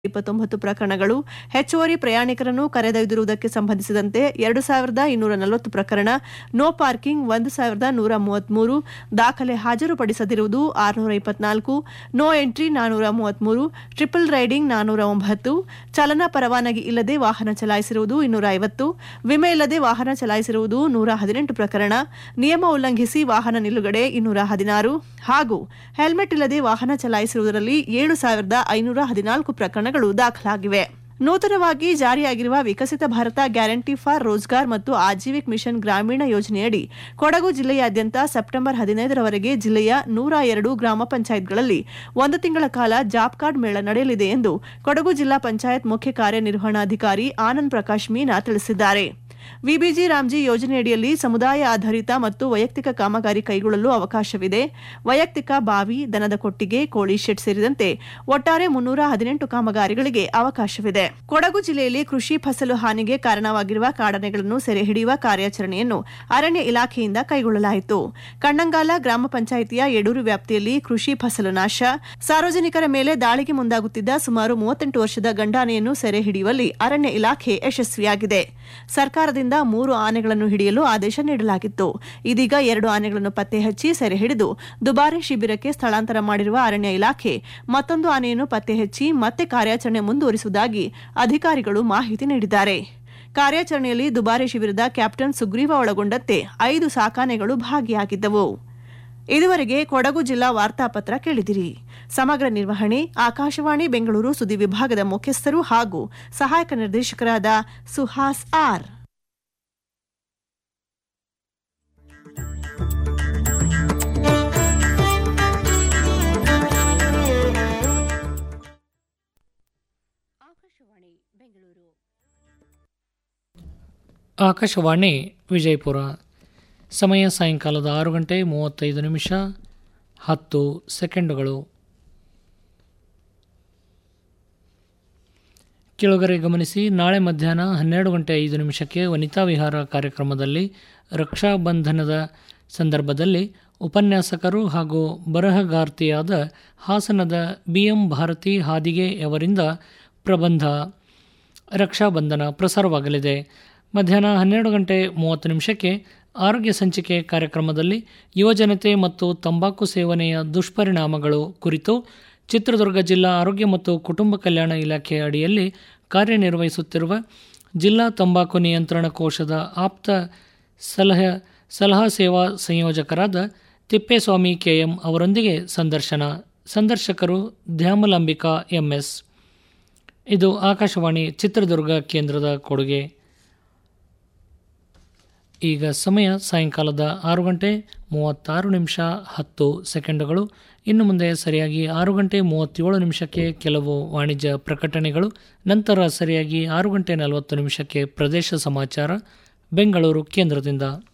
ಇಪ್ಪತ್ತೊಂಬತ್ತು ಪ್ರಕರಣಗಳು ಹೆಚ್ಚುವರಿ ಪ್ರಯಾಣಿಕರನ್ನು ಕರೆದೊಯ್ದಿರುವುದಕ್ಕೆ ಸಂಬಂಧಿಸಿದಂತೆ ಎರಡು ಸಾವಿರದ ಇನ್ನೂರ ನಲವತ್ತು ಪ್ರಕರಣ ನೋ ಪಾರ್ಕಿಂಗ್ ಒಂದು ಸಾವಿರದ ನೂರ ಮೂವತ್ಮೂರು ದಾಖಲೆ ಹಾಜರುಪಡಿಸದಿರುವುದು ಆರುನೂರ ಇಪ್ಪತ್ನಾಲ್ಕು ನೋ ಎಂಟ್ರಿ ನಾನೂರ ಮೂವತ್ಮೂರು ಟ್ರಿಪಲ್ ರೈಡಿಂಗ್ ನಾನೂರ ಒಂಬತ್ತು ಚಾಲನಾ ಪರವಾನಗಿ ಇಲ್ಲದೆ ವಾಹನ ಚಲಾಯಿಸಿರುವುದು ಇನ್ನೂರ ಐವತ್ತು ವಿಮೆ ಇಲ್ಲದೆ ವಾಹನ ಚಲಾಯಿಸಿರುವುದು ನೂರ ಹದಿನೆಂಟು ಪ್ರಕರಣ ನಿಯಮ ಉಲ್ಲಂಘಿಸಿ ವಾಹನ ನಿಲುಗಡೆ ಇನ್ನೂರ ಹದಿನಾರು ಹಾಗೂ ಹೆಲ್ಮೆಟ್ ಇಲ್ಲದೆ ವಾಹನ ಚಲಾಯಿಸಿರುವುದರಲ್ಲಿ ಏಳು ಸಾವಿರದ ಐನೂರ ಹದಿನಾಲ್ಕು ಪ್ರಕರಣಗಳು ದಾಖಲಾಗಿವೆ ನೂತನವಾಗಿ ಜಾರಿಯಾಗಿರುವ ವಿಕಸಿತ ಭಾರತ ಗ್ಯಾರಂಟಿ ಫಾರ್ ರೋಜ್ಗಾರ್ ಮತ್ತು ಆಜೀವಿಕ್ ಮಿಷನ್ ಗ್ರಾಮೀಣ ಯೋಜನೆಯಡಿ ಕೊಡಗು ಜಿಲ್ಲೆಯಾದ್ಯಂತ ಸೆಪ್ಟೆಂಬರ್ ಹದಿನೈದರವರೆಗೆ ಜಿಲ್ಲೆಯ ನೂರ ಎರಡು ಗ್ರಾಮ ಪಂಚಾಯತ್ಗಳಲ್ಲಿ ಒಂದು ತಿಂಗಳ ಕಾಲ ಜಾಬ್ ಕಾರ್ಡ್ ಮೇಳ ನಡೆಯಲಿದೆ ಎಂದು ಕೊಡಗು ಜಿಲ್ಲಾ ಪಂಚಾಯತ್ ಮುಖ್ಯ ಕಾರ್ಯನಿರ್ವಹಣಾಧಿಕಾರಿ ಆನಂದ್ ಪ್ರಕಾಶ್ ಮೀನಾ ತಿಳಿಸಿದ್ದಾರೆ ವಿಬಿಜಿ ರಾಮ್ಜಿ ಯೋಜನೆಯಡಿಯಲ್ಲಿ ಸಮುದಾಯ ಆಧಾರಿತ ಮತ್ತು ವೈಯಕ್ತಿಕ ಕಾಮಗಾರಿ ಕೈಗೊಳ್ಳಲು ಅವಕಾಶವಿದೆ ವೈಯಕ್ತಿಕ ಬಾವಿ ದನದ ಕೊಟ್ಟಿಗೆ ಕೋಳಿ ಶೆಡ್ ಸೇರಿದಂತೆ ಒಟ್ಟಾರೆ ಮುನ್ನೂರ ಹದಿನೆಂಟು ಕಾಮಗಾರಿಗಳಿಗೆ ಅವಕಾಶವಿದೆ ಕೊಡಗು ಜಿಲ್ಲೆಯಲ್ಲಿ ಕೃಷಿ ಫಸಲು ಹಾನಿಗೆ ಕಾರಣವಾಗಿರುವ ಕಾಡನೆಗಳನ್ನು ಸೆರೆ ಹಿಡಿಯುವ ಕಾರ್ಯಾಚರಣೆಯನ್ನು ಅರಣ್ಯ ಇಲಾಖೆಯಿಂದ ಕೈಗೊಳ್ಳಲಾಯಿತು ಕಣ್ಣಂಗಾಲ ಗ್ರಾಮ ಪಂಚಾಯಿತಿಯ ಯಡೂರು ವ್ಯಾಪ್ತಿಯಲ್ಲಿ ಕೃಷಿ ಫಸಲು ನಾಶ ಸಾರ್ವಜನಿಕರ ಮೇಲೆ ದಾಳಿಗೆ ಮುಂದಾಗುತ್ತಿದ್ದ ಸುಮಾರು ಮೂವತ್ತೆಂಟು ವರ್ಷದ ಗಂಡಾನೆಯನ್ನು ಸೆರೆ ಹಿಡಿಯುವಲ್ಲಿ ಅರಣ್ಯ ಇಲಾಖೆ ಯಶಸ್ವಿಯಾಗಿದೆ ಸರ್ಕಾರದಿಂದ ಮೂರು ಆನೆಗಳನ್ನು ಹಿಡಿಯಲು ಆದೇಶ ನೀಡಲಾಗಿತ್ತು ಇದೀಗ ಎರಡು ಆನೆಗಳನ್ನು ಪತ್ತೆ ಹಚ್ಚಿ ಸೆರೆ ಹಿಡಿದು ದುಬಾರಿ ಶಿಬಿರಕ್ಕೆ ಸ್ಥಳಾಂತರ ಮಾಡಿರುವ ಅರಣ್ಯ ಇಲಾಖೆ ಮತ್ತೊಂದು ಆನೆಯನ್ನು ಪತ್ತೆ ಹಚ್ಚಿ ಮತ್ತೆ ಕಾರ್ಯಾಚರಣೆ ಮುಂದುವರಿಸುವುದಾಗಿ ಅಧಿಕಾರಿಗಳು ಮಾಹಿತಿ ನೀಡಿದ್ದಾರೆ ಕಾರ್ಯಾಚರಣೆಯಲ್ಲಿ ದುಬಾರಿ ಶಿಬಿರದ ಕ್ಯಾಪ್ಟನ್ ಸುಗ್ರೀವ ಒಳಗೊಂಡಂತೆ ಐದು ಸಾಕಾನೆಗಳು ಭಾಗಿಯಾಗಿದ್ದವು ಇದುವರೆಗೆ ಕೊಡಗು ಜಿಲ್ಲಾ ವಾರ್ತಾಪತ್ರ ಕೇಳಿದಿರಿ ಸಮಗ್ರ ನಿರ್ವಹಣೆ ಆಕಾಶವಾಣಿ ಬೆಂಗಳೂರು ಸುದ್ದಿ ವಿಭಾಗದ ಮುಖ್ಯಸ್ಥರು ಹಾಗೂ ಸಹಾಯಕ ನಿರ್ದೇಶಕರಾದ ಸುಹಾಸ್ ಆರ್ ಆಕಾಶವಾಣಿ ಬೆಂಗಳೂರು ಆಕಾಶವಾಣಿ ವಿಜಯಪುರ ಸಮಯ ಸಾಯಂಕಾಲದ ಆರು ಗಂಟೆ ಮೂವತ್ತೈದು ನಿಮಿಷ ಹತ್ತು ಸೆಕೆಂಡುಗಳು ಕೆಳಗರೆ ಗಮನಿಸಿ ನಾಳೆ ಮಧ್ಯಾಹ್ನ ಹನ್ನೆರಡು ಗಂಟೆ ಐದು ನಿಮಿಷಕ್ಕೆ ವನಿತಾ ವಿಹಾರ ಕಾರ್ಯಕ್ರಮದಲ್ಲಿ ರಕ್ಷಾಬಂಧನದ ಸಂದರ್ಭದಲ್ಲಿ ಉಪನ್ಯಾಸಕರು ಹಾಗೂ ಬರಹಗಾರ್ತಿಯಾದ ಹಾಸನದ ಬಿ ಎಂ ಭಾರತಿ ಹಾದಿಗೆ ಅವರಿಂದ ಪ್ರಬಂಧ ರಕ್ಷಾಬಂಧನ ಪ್ರಸಾರವಾಗಲಿದೆ ಮಧ್ಯಾಹ್ನ ಹನ್ನೆರಡು ಗಂಟೆ ಮೂವತ್ತು ನಿಮಿಷಕ್ಕೆ ಆರೋಗ್ಯ ಸಂಚಿಕೆ ಕಾರ್ಯಕ್ರಮದಲ್ಲಿ ಯುವಜನತೆ ಮತ್ತು ತಂಬಾಕು ಸೇವನೆಯ ದುಷ್ಪರಿಣಾಮಗಳು ಕುರಿತು ಚಿತ್ರದುರ್ಗ ಜಿಲ್ಲಾ ಆರೋಗ್ಯ ಮತ್ತು ಕುಟುಂಬ ಕಲ್ಯಾಣ ಇಲಾಖೆ ಅಡಿಯಲ್ಲಿ ಕಾರ್ಯನಿರ್ವಹಿಸುತ್ತಿರುವ ಜಿಲ್ಲಾ ತಂಬಾಕು ನಿಯಂತ್ರಣ ಕೋಶದ ಆಪ್ತ ಸಲಹೆ ಸಲಹಾ ಸೇವಾ ಸಂಯೋಜಕರಾದ ತಿಪ್ಪೇಸ್ವಾಮಿ ಕೆಎಂ ಅವರೊಂದಿಗೆ ಸಂದರ್ಶನ ಸಂದರ್ಶಕರು ಧ್ಯಾಮಲಾಂಬಿಕಾ ಎಂಎಸ್ ಇದು ಆಕಾಶವಾಣಿ ಚಿತ್ರದುರ್ಗ ಕೇಂದ್ರದ ಕೊಡುಗೆ ಈಗ ಸಮಯ ಸಾಯಂಕಾಲದ ಆರು ಗಂಟೆ ಮೂವತ್ತಾರು ನಿಮಿಷ ಹತ್ತು ಸೆಕೆಂಡುಗಳು ಇನ್ನು ಮುಂದೆ ಸರಿಯಾಗಿ ಆರು ಗಂಟೆ ಮೂವತ್ತೇಳು ನಿಮಿಷಕ್ಕೆ ಕೆಲವು ವಾಣಿಜ್ಯ ಪ್ರಕಟಣೆಗಳು ನಂತರ ಸರಿಯಾಗಿ ಆರು ಗಂಟೆ ನಲವತ್ತು ನಿಮಿಷಕ್ಕೆ ಪ್ರದೇಶ ಸಮಾಚಾರ ಬೆಂಗಳೂರು ಕೇಂದ್ರದಿಂದ